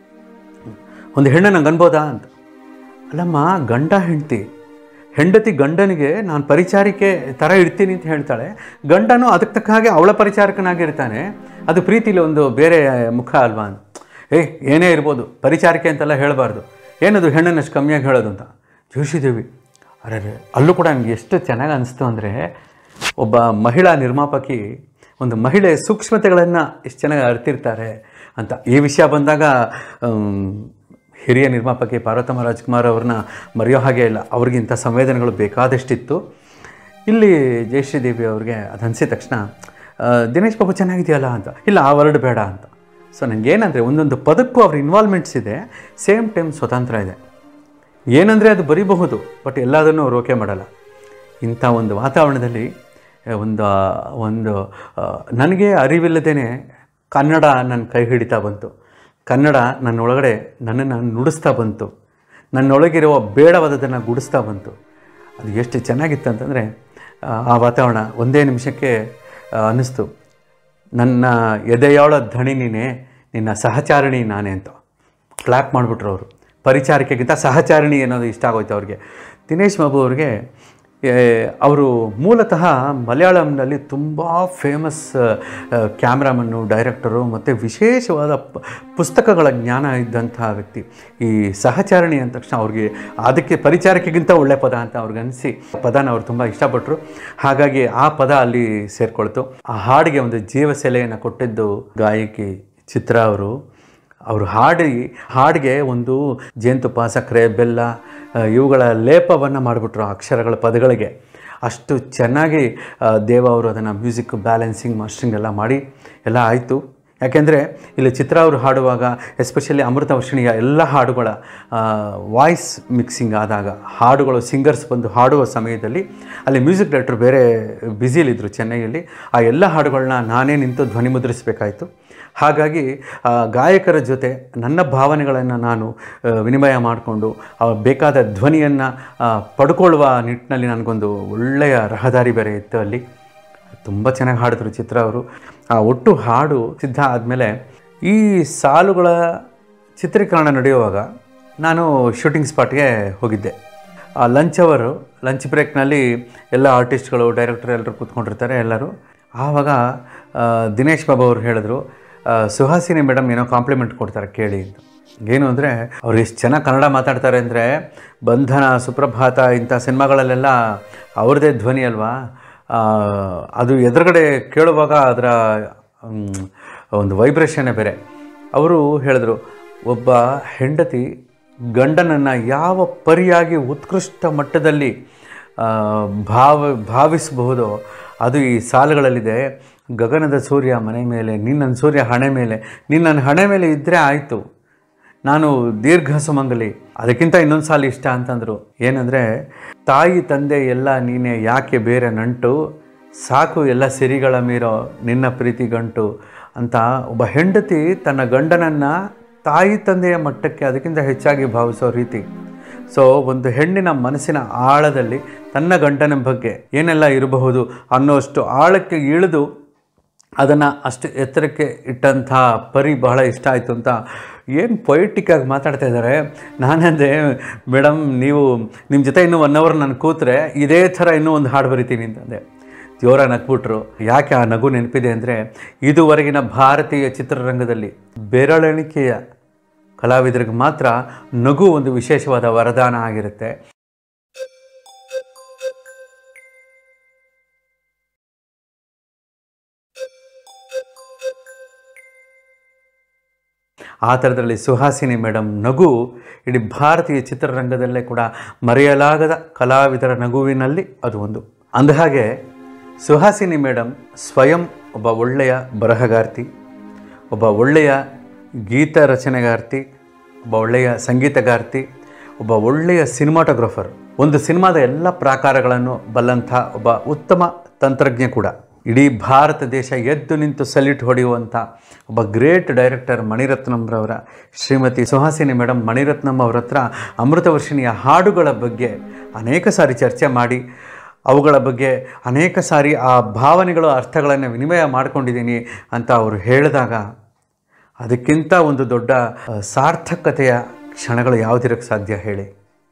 ಒಂದು ಹೆಣ್ಣು ನಂಗೆ ಅನ್ಬೋದಾ ಅಂತ ಅಲ್ಲಮ್ಮ ಗಂಡ ಹೆಂಡತಿ ಹೆಂಡತಿ ಗಂಡನಿಗೆ ನಾನು ಪರಿಚಾರಿಕೆ ಥರ ಇರ್ತೀನಿ ಅಂತ ಹೇಳ್ತಾಳೆ ಗಂಡನು ಅದಕ್ಕೆ ತಕ್ಕ ಹಾಗೆ ಅವಳ ಪರಿಚಾರಕನಾಗಿರ್ತಾನೆ ಅದು ಪ್ರೀತಿಲಿ ಒಂದು ಬೇರೆ ಮುಖ ಅಲ್ವಾ ಅಂತ ಏ ಏನೇ ಇರ್ಬೋದು ಪರಿಚಾರಿಕೆ ಅಂತೆಲ್ಲ ಹೇಳಬಾರ್ದು ಏನದು ಹೆಣ್ಣನ್ನಷ್ಟು ಕಮ್ಮಿಯಾಗಿ ಹೇಳೋದು ಅಂತ ಜೋಶಿದೇವಿ ಅರೆ ಅಲ್ಲೂ ಕೂಡ ನನಗೆ ಎಷ್ಟು ಚೆನ್ನಾಗಿ ಅನಿಸ್ತು ಅಂದರೆ ಒಬ್ಬ ಮಹಿಳಾ ನಿರ್ಮಾಪಕಿ ಒಂದು ಮಹಿಳೆ ಸೂಕ್ಷ್ಮತೆಗಳನ್ನು ಎಷ್ಟು ಚೆನ್ನಾಗಿ ಅರ್ತಿರ್ತಾರೆ ಅಂತ ಈ ವಿಷಯ ಬಂದಾಗ ಆಮ್, ಹಿರಿಯ ನಿರ್ಮಾಪಕಿ ಪಾರ್ವತಮ್ಮ ರಾಜ್ಕುಮಾರ್ ಅವ್ರನ್ನ ಮರೆಯೋ ಹಾಗೆ ಇಲ್ಲ ಅವ್ರಿಗಿಂತ ಸಂವೇದನೆಗಳು ಬೇಕಾದಷ್ಟಿತ್ತು ಇಲ್ಲಿ ಜಯಶ್ರೀ ದೇವಿ ಅವ್ರಿಗೆ ಅದು ಅನಿಸಿದ ತಕ್ಷಣ ಆ, ದಿನೇಶ್ ಬಾಬು ಚೆನ್ನಾಗಿದೆಯಲ್ಲ ಅಂತ ಇಲ್ಲ ಆ ವರ್ಡ್ ಬೇಡ ಅಂತ ಸೊ ನನಗೇನಂದರೆ ಒಂದೊಂದು ಪದಕ್ಕೂ ಅವ್ರ ಇನ್ವಾಲ್ವ್ಮೆಂಟ್ಸ್ ಇದೆ ಸೇಮ್ ಟೈಮ್ ಸ್ವತಂತ್ರ ಇದೆ ಏನಂದರೆ ಅದು ಬರೀಬಹುದು ಬಟ್ ಎಲ್ಲದನ್ನೂ ಅವ್ರು ಓಕೆ ಮಾಡಲ್ಲ ಇಂಥ ಒಂದು ವಾತಾವರಣದಲ್ಲಿ ಆ, ಒಂದು ಒಂದು ಆ, ನನಗೆ ಅರಿವಿಲ್ಲದೇ ಕನ್ನಡ ನನ್ನ ಕೈ ಹಿಡಿತಾ ಬಂತು ಕನ್ನಡ ನನ್ನೊಳಗಡೆ ನನ್ನನ್ನು ನುಡಿಸ್ತಾ ಬಂತು ನನ್ನೊಳಗಿರುವ ಬೇಡವಾದದನ್ನು ಗುಡಿಸ್ತಾ ಬಂತು ಅದು ಎಷ್ಟು ಚೆನ್ನಾಗಿತ್ತು ಅಂತಂದರೆ ಆ ವಾತಾವರಣ ಒಂದೇ ನಿಮಿಷಕ್ಕೆ ಆ, ಅನ್ನಿಸ್ತು ನನ್ನ ಎದೆಯಾಳ ಧಣಿ ನೀನೇ ನಿನ್ನ ಸಹಚಾರಿಣಿ ನಾನೇ ಅಂತ ಕ್ಲಾಪ್ ಮಾಡಿಬಿಟ್ರು ಅವರು ಪರಿಚಾರಿಕೆಗಿಂತ ಸಹಚಾರಿಣಿ ಅನ್ನೋದು ಇಷ್ಟ ಆಗೋಯ್ತು ಅವ್ರಿಗೆ ದಿನೇಶ್ ಬಾಬು ಅವ್ರಿಗೆ ಅವರು ಮೂಲತಃ ಮಲಯಾಳಂನಲ್ಲಿ ತುಂಬ ಫೇಮಸ್ ಕ್ಯಾಮ್ರಾಮನ್ನು ಡೈರೆಕ್ಟರು ಮತ್ತು ವಿಶೇಷವಾದ ಪ- ಪುಸ್ತಕಗಳ ಜ್ಞಾನ ಇದ್ದಂತಹ ವ್ಯಕ್ತಿ ಈ ಸಹಚಾರಣಿ ಅಂದ ತಕ್ಷಣ ಅವ್ರಿಗೆ ಅದಕ್ಕೆ ಪರಿಚಾರಕ್ಕಿಂತ ಒಳ್ಳೆ ಪದ ಅಂತ ಅವ್ರಿಗೆ ಅನಿಸಿ ಪದನ ಅವ್ರು ತುಂಬ ಇಷ್ಟಪಟ್ಟರು ಹಾಗಾಗಿ ಆ ಪದ ಅಲ್ಲಿ ಸೇರಿಕೊಳ್ತು ಆ ಹಾಡಿಗೆ ಒಂದು ಜೀವಸೆಲೆಯನ್ನು ಕೊಟ್ಟಿದ್ದು ಗಾಯಕಿ ಚಿತ್ರ ಅವರು ಅವರು ಹಾಡಿ ಹಾಡಿಗೆ ಒಂದು ಜೇನುತುಪ್ಪ ಸಕ್ಕರೆ ಬೆಲ್ಲ ಆ, ಇವುಗಳ ಲೇಪವನ್ನು ಮಾಡಿಬಿಟ್ರು ಆ ಅಕ್ಷರಗಳ ಪದಗಳಿಗೆ ಅಷ್ಟು ಚೆನ್ನಾಗಿ ಆ, ದೇವ ಅವರು ಅದನ್ನು ಮ್ಯೂಸಿಕ್ ಬ್ಯಾಲೆನ್ಸಿಂಗ್ ಮಾಸ್ಟರಿಂಗ್ ಎಲ್ಲ ಮಾಡಿ ಎಲ್ಲ ಆಯಿತು ಯಾಕೆಂದರೆ ಇಲ್ಲಿ ಚಿತ್ರ ಅವರು ಹಾಡುವಾಗ ಎಸ್ಪೆಷಲಿ ಅಮೃತ ವರ್ಷಿಣಿಯ ಎಲ್ಲ ಹಾಡುಗಳ ವಾಯ್ಸ್ ಮಿಕ್ಸಿಂಗ್ ಆದಾಗ ಹಾಡುಗಳು ಸಿಂಗರ್ಸ್ ಬಂದು ಹಾಡುವ ಸಮಯದಲ್ಲಿ ಅಲ್ಲಿ ಮ್ಯೂಸಿಕ್ ಡೈರೆಕ್ಟರ್ ಬೇರೆ ಬ್ಯುಸಿಲಿದ್ದರು ಚೆನ್ನೈಯಲ್ಲಿ ಆ ಎಲ್ಲ ಹಾಡುಗಳನ್ನ ನಾನೇ ನಿಂತು ಧ್ವನಿ ಮುದ್ರಿಸಬೇಕಾಯಿತು ಹಾಗಾಗಿ ಆ, ಗಾಯಕರ ಜೊತೆ ನನ್ನ ಭಾವನೆಗಳನ್ನು ನಾನು ಆ, ವಿನಿಮಯ ಮಾಡಿಕೊಂಡು ಬೇಕಾದ ಧ್ವನಿಯನ್ನು ಪಡ್ಕೊಳ್ಳುವ ನಿಟ್ಟಿನಲ್ಲಿ ನನಗೊಂದು ಒಳ್ಳೆಯ ರಹದಾರಿ ಬೇರೆ ಇತ್ತು ಅಲ್ಲಿ ತುಂಬ ಚೆನ್ನಾಗಿ ಹಾಡಿದ್ರು ಚಿತ್ರ ಅವರು ಆ ಒಟ್ಟು ಹಾಡು ಸಿದ್ಧ ಆದಮೇಲೆ ಈ ಸಾಲುಗಳ ಚಿತ್ರೀಕರಣ ನಡೆಯುವಾಗ ನಾನು ಶೂಟಿಂಗ್ ಸ್ಪಾಟ್ಗೆ ಹೋಗಿದ್ದೆ ಆ ಲಂಚ್ ಅವರು ಲಂಚ್ ಬ್ರೇಕ್ನಲ್ಲಿ ಎಲ್ಲ ಆರ್ಟಿಸ್ಟ್ಗಳು ಡೈರೆಕ್ಟರ್ ಎಲ್ಲರೂ ಕೂತ್ಕೊಂಡಿರ್ತಾರೆ ಎಲ್ಲರೂ ಆವಾಗ ಆ, ದಿನೇಶ್ ಬಾಬು ಅವರು ಹೇಳಿದ್ರು ಆ, ಸುಹಾಸಿನಿ ಮೇಡಮ್ ಏನೋ ಕಾಂಪ್ಲಿಮೆಂಟ್ ಕೊಡ್ತಾರೆ ಕೇಳಿ ಅಂತ ಏನು ಅಂದರೆ ಅವ್ರು ಎಷ್ಟು ಚೆನ್ನಾಗಿ ಕನ್ನಡ ಮಾತಾಡ್ತಾರೆ ಅಂದರೆ ಬಂಧನ ಸುಪ್ರಭಾತ ಇಂಥ ಸಿನಿಮಾಗಳಲ್ಲೆಲ್ಲ ಅವ್ರದ್ದೇ ಧ್ವನಿ ಅಲ್ವಾ ಆ, ಅದು ಎದುರುಗಡೆ ಕೇಳುವಾಗ ಅದರ ಮ್, ಒಂದು ವೈಬ್ರೇಷನ್ನೇ ಬೇರೆ ಅವರು ಹೇಳಿದ್ರು ಒಬ್ಬ ಹೆಂಡತಿ ಗಂಡನನ್ನು ಯಾವ ಪರಿಯಾಗಿ ಉತ್ಕೃಷ್ಟ ಮಟ್ಟದಲ್ಲಿ ಆ, ಭಾವ ಭಾವಿಸಬಹುದೋ ಅದು ಈ ಸಾಲುಗಳಲ್ಲಿದೆ ಗಗನದ ಸೂರ್ಯ ಮನೆ ಮೇಲೆ ನಿನ್ನ ಸೂರ್ಯ ಹಣೆ ಮೇಲೆ ನಿನ್ನ ಹಣೆ ಮೇಲೆ ಇದ್ದರೆ ಆಯಿತು ನಾನು ದೀರ್ಘ ಸುಮಂಗಲಿ ಅದಕ್ಕಿಂತ ಇನ್ನೊಂದು ಸಾಲ ಇಷ್ಟ ಅಂತಂದರು ಏನಂದರೆ ತಾಯಿ ತಂದೆ ಎಲ್ಲ ನೀನೇ ಯಾಕೆ ಬೇರೆ ನಂಟು ಸಾಕು ಎಲ್ಲ ಸಿರಿಗಳ ಮೀರೋ ನಿನ್ನ ಪ್ರೀತಿ ಗಂಟು ಅಂತ ಒಬ್ಬ ಹೆಂಡತಿ ತನ್ನ ಗಂಡನನ್ನು ತಾಯಿ ತಂದೆಯ ಮಟ್ಟಕ್ಕೆ ಅದಕ್ಕಿಂತ ಹೆಚ್ಚಾಗಿ ಭಾವಿಸೋ ರೀತಿ ಸೊ ಒಂದು ಹೆಣ್ಣಿನ ಮನಸ್ಸಿನ ಆಳದಲ್ಲಿ ತನ್ನ ಗಂಡನ ಬಗ್ಗೆ ಏನೆಲ್ಲ ಇರಬಹುದು ಅನ್ನೋಷ್ಟು ಆಳಕ್ಕೆ ಇಳಿದು ಅದನ್ನು ಅಷ್ಟು ಎತ್ತರಕ್ಕೆ ಇಟ್ಟಂಥ ಪರಿ ಬಹಳ ಇಷ್ಟ ಆಯಿತು ಅಂತ ಏನು ಪೊಯಿಟಿಕ್ಕಾಗಿ ಮಾತಾಡ್ತಾ ಇದ್ದಾರೆ ನಾನಂದೆ ಮೇಡಮ್ ನೀವು ನಿಮ್ಮ ಜೊತೆ ಇನ್ನೂ ಒನ್ ಅವರ್ ನಾನು ಕೂತ್ರೆ ಇದೇ ಥರ ಇನ್ನೂ ಒಂದು ಹಾಡು ಬರಿತೀನಿ ಅಂತಂದೆ ಜೋರ ನಕ್ಬಿಟ್ರು ಯಾಕೆ ಆ ನಗು ನೆನಪಿದೆ ಅಂದರೆ ಇದುವರೆಗಿನ ಭಾರತೀಯ ಚಿತ್ರರಂಗದಲ್ಲಿ ಬೆರಳೆಣಿಕೆಯ ಕಲಾವಿದರಿಗೆ ಮಾತ್ರ ನಗು ಒಂದು ವಿಶೇಷವಾದ ವರದಾನ ಆಗಿರುತ್ತೆ ಆ ಥರದಲ್ಲಿ ಸುಹಾಸಿನಿ ಮೇಡಮ್ ನಗು ಇಡೀ ಭಾರತೀಯ ಚಿತ್ರರಂಗದಲ್ಲೇ ಕೂಡ ಮರೆಯಲಾಗದ ಕಲಾವಿದರ ನಗುವಿನಲ್ಲಿ ಅದು ಒಂದು ಅಂದಹಾಗೆ ಸುಹಾಸಿನಿ ಮೇಡಮ್ ಸ್ವಯಂ ಒಬ್ಬ ಒಳ್ಳೆಯ ಬರಹಗಾರ್ತಿ ಒಬ್ಬ ಒಳ್ಳೆಯ ಗೀತ ರಚನೆಗಾರ್ತಿ ಒಬ್ಬ ಒಳ್ಳೆಯ ಸಂಗೀತಗಾರ್ತಿ ಒಬ್ಬ ಒಳ್ಳೆಯ ಸಿನಿಮಾಟೋಗ್ರಫರ್ ಒಂದು ಸಿನಿಮಾದ ಎಲ್ಲ ಪ್ರಾಕಾರಗಳನ್ನು ಬಲ್ಲಂಥ ಒಬ್ಬ ಉತ್ತಮ ತಂತ್ರಜ್ಞ ಕೂಡ ಇಡೀ ಭಾರತ ದೇಶ ಎದ್ದು ನಿಂತು ಸಲ್ಯೂಟ್ ಹೊಡೆಯುವಂಥ ಒಬ್ಬ ಗ್ರೇಟ್ ಡೈರೆಕ್ಟರ್ ಮಣಿರತ್ನಂರವರ ಶ್ರೀಮತಿ ಸುಹಾಸಿನಿ ಮೇಡಮ್ ಮಣಿರತ್ನಂ ಅವ್ರ ಹತ್ರ ಅಮೃತವರ್ಷಿಣಿಯ ಹಾಡುಗಳ ಬಗ್ಗೆ ಅನೇಕ ಸಾರಿ ಚರ್ಚೆ ಮಾಡಿ ಅವುಗಳ ಬಗ್ಗೆ ಅನೇಕ ಸಾರಿ ಆ ಭಾವನೆಗಳು ಅರ್ಥಗಳನ್ನು ವಿನಿಮಯ ಮಾಡ್ಕೊಂಡಿದ್ದೀನಿ ಅಂತ ಅವರು ಹೇಳಿದಾಗ ಅದಕ್ಕಿಂತ ಒಂದು ದೊಡ್ಡ ಆ, ಸಾರ್ಥಕತೆಯ ಕ್ಷಣಗಳು ಯಾವುದಿರಕ್ಕೆ ಸಾಧ್ಯ ಹೇಳಿ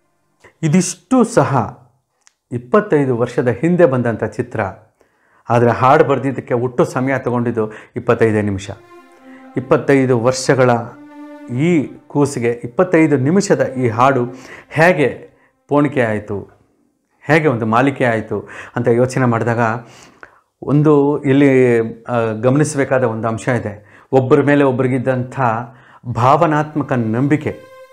ಇದಿಷ್ಟು ಸಹ ಇಪ್ಪತ್ತೈದು ವರ್ಷದ ಹಿಂದೆ ಬಂದಂಥ ಚಿತ್ರ ಆದರೆ ಹಾಡು ಬರೆದಿದ್ದಕ್ಕೆ ಒಟ್ಟು ಸಮಯ ತಗೊಂಡಿದ್ದು ಇಪ್ಪತ್ತೈದೇ ನಿಮಿಷ ಇಪ್ಪತ್ತೈದು ವರ್ಷಗಳ ಈ ಕೂಸಿಗೆ ಇಪ್ಪತ್ತೈದು ನಿಮಿಷದ ಈ ಹಾಡು ಹೇಗೆ ಪೋಣಿಕೆ ಆಯಿತು ಹೇಗೆ ಒಂದು ಮಾಲಿಕೆ ಆಯಿತು ಅಂತ ಯೋಚನೆ ಮಾಡಿದಾಗ ಒಂದು ಇಲ್ಲಿ ಆ, ಗಮನಿಸಬೇಕಾದ ಒಂದು ಅಂಶ ಇದೆ ಒಬ್ಬರ ಮೇಲೆ ಒಬ್ಬರಿಗಿದ್ದಂಥ ಭಾವನಾತ್ಮಕ ನಂಬಿಕೆ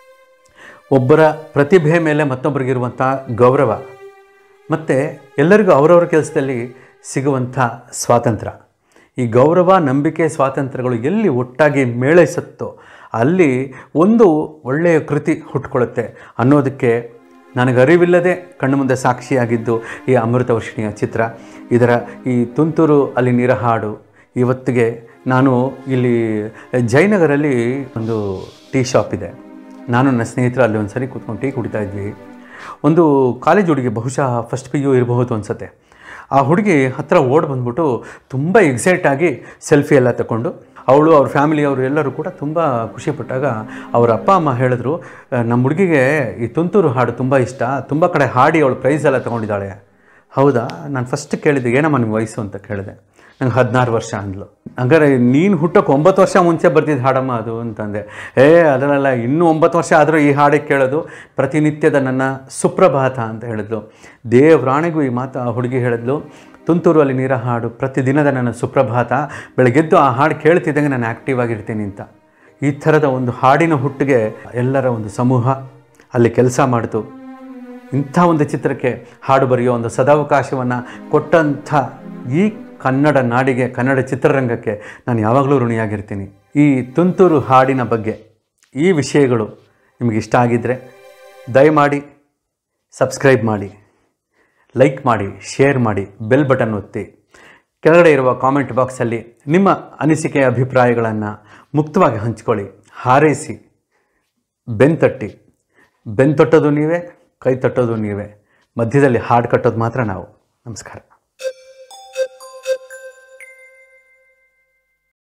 ಒಬ್ಬರ ಪ್ರತಿಭೆ ಮೇಲೆ ಮತ್ತೊಬ್ಬರಿಗಿರುವಂಥ ಗೌರವ ಮತ್ತು ಎಲ್ಲರಿಗೂ ಅವರವರ ಕೆಲಸದಲ್ಲಿ ಸಿಗುವಂಥ ಸ್ವಾತಂತ್ರ್ಯ ಈ ಗೌರವ ನಂಬಿಕೆ ಸ್ವಾತಂತ್ರ್ಯಗಳು ಎಲ್ಲಿ ಒಟ್ಟಾಗಿ ಮೇಳೈಸುತ್ತೋ ಅಲ್ಲಿ ಒಂದು ಒಳ್ಳೆಯ ಕೃತಿ ಹುಟ್ಕೊಳ್ಳುತ್ತೆ ಅನ್ನೋದಕ್ಕೆ ನನಗೆ ಅರಿವಿಲ್ಲದೆ ಕಣ್ಣು ಮುಂದೆ ಸಾಕ್ಷಿಯಾಗಿದ್ದು ಈ ಅಮೃತ ವರ್ಷಿಣಿಯ ಚಿತ್ರ ಇದರ ಈ ತುಂತುರು ಅಲ್ಲಿ ನೀರ ಹಾಡು ಇವತ್ತಿಗೆ ನಾನು ಇಲ್ಲಿ ಜಯನಗರಲ್ಲಿ ಒಂದು ಟೀ ಶಾಪ್ ಇದೆ ನಾನು ನನ್ನ ಸ್ನೇಹಿತರು ಅಲ್ಲಿ ಒಂದು ಸರಿ ಕೂತ್ಕೊಂಡು ಟೀ ಕುಡಿತಾ ಇದ್ವಿ ಒಂದು ಕಾಲೇಜ್ ಹುಡುಗಿ ಬಹುಶಃ ಫಸ್ಟ್ ಪಿ ಯು ಇರಬಹುದು ಅನ್ಸುತ್ತೆ ಆ ಹುಡುಗಿ ಹತ್ರ ಓಡ್ ಬಂದ್ಬಿಟ್ಟು ತುಂಬ ಎಕ್ಸೈಟ್ ಆಗಿ ಸೆಲ್ಫಿ ಎಲ್ಲ ತಗೊಂಡು ಅವಳು ಅವ್ರ ಫ್ಯಾಮಿಲಿಯವರು ಎಲ್ಲರೂ ಕೂಡ ತುಂಬ ಖುಷಿಪಟ್ಟಾಗ ಅವ್ರ ಅಪ್ಪ ಅಮ್ಮ ಹೇಳಿದ್ರು "ಆ, ನಮ್ಮ ಹುಡುಗಿಗೆ ಈ ತುಂತುರು ಹಾಡು ತುಂಬ ಇಷ್ಟ ತುಂಬ ಕಡೆ ಹಾಡಿ ಅವಳು ಪ್ರೈಸ್ ಎಲ್ಲ ತೊಗೊಂಡಿದ್ದಾಳೆ ಹೌದಾ ನಾನು ಫಸ್ಟ್ ಕೇಳಿದೆ ಏನಮ್ಮ ನಿಮ್ಮ ವಯಸ್ಸು ಅಂತ ಕೇಳಿದೆ ನಂಗೆ ಹದಿನಾರು ವರ್ಷ ಅಂದ್ಲು ಹಂಗಾರೆ ನೀನು ಹುಟ್ಟೋಕೆ ಒಂಬತ್ತು ವರ್ಷ ಮುಂಚೆ ಬರ್ತಿದ್ದು ಹಾಡಮ್ಮ ಅದು ಅಂತಂದೆ ಏ ಅದರಲ್ಲ ಇನ್ನೂ ಒಂಬತ್ತು ವರ್ಷ ಆದರೂ ಈ ಹಾಡೇ ಕೇಳೋದು ಪ್ರತಿನಿತ್ಯದ ನನ್ನ ಸುಪ್ರಭಾತ ಅಂತ ಹೇಳಿದ್ಲು ದೇವ್ರಾಣಿಗೂ ಈ ಮಾತು ಆ ಹುಡುಗಿ ಹೇಳಿದ್ಲು ತುಂತುರು ಅಲ್ಲಿ ನೀರ ಹಾಡು ಪ್ರತಿದಿನದ ನನ್ನ ಸುಪ್ರಭಾತ ಬೆಳಗ್ಗೆದ್ದು ಆ ಹಾಡು ಕೇಳ್ತಿದ್ದಂಗೆ ನಾನು ಆ್ಯಕ್ಟಿವ್ ಆಗಿರ್ತೀನಿ ಅಂತ ಈ ಥರದ ಒಂದು ಹಾಡಿನ ಹುಟ್ಟಿಗೆ ಎಲ್ಲರ ಒಂದು ಸಮೂಹ ಅಲ್ಲಿ ಕೆಲಸ ಮಾಡಿತು ಇಂಥ ಒಂದು ಚಿತ್ರಕ್ಕೆ ಹಾಡು ಬರೆಯೋ ಒಂದು ಸದಾವಕಾಶವನ್ನು ಕೊಟ್ಟಂಥ ಈ ಕನ್ನಡ ನಾಡಿಗೆ ಕನ್ನಡ ಚಿತ್ರರಂಗಕ್ಕೆ ನಾನು ಯಾವಾಗಲೂ ಋಣಿಯಾಗಿರ್ತೀನಿ ಈ ತುಂತುರು ಹಾಡಿನ ಬಗ್ಗೆ ಈ ವಿಷಯಗಳು ನಿಮಗೆ ಇಷ್ಟ ಆಗಿದ್ದರೆ ದಯಮಾಡಿ ಸಬ್ಸ್ಕ್ರೈಬ್ ಮಾಡಿ ಲೈಕ್ ಮಾಡಿ ಶೇರ್ ಮಾಡಿ ಬೆಲ್ ಬಟನ್ ಒತ್ತಿ ಕೆಳಗಡೆ ಇರುವ ಕಾಮೆಂಟ್ ಬಾಕ್ಸಲ್ಲಿ ನಿಮ್ಮ ಅನಿಸಿಕೆ ಅಭಿಪ್ರಾಯಗಳನ್ನು ಮುಕ್ತವಾಗಿ ಹಂಚ್ಕೊಳ್ಳಿ ಹಾರೈಸಿ ಬೆನ್ತಟ್ಟಿ ಬೆನ್ ತೊಟ್ಟೋದು ನೀವೇ ಕೈ ತಟ್ಟೋದು ನೀವೇ ಮಧ್ಯದಲ್ಲಿ ಹಾಡು ಕಟ್ಟೋದು ಮಾತ್ರ ನಾವು ನಮಸ್ಕಾರ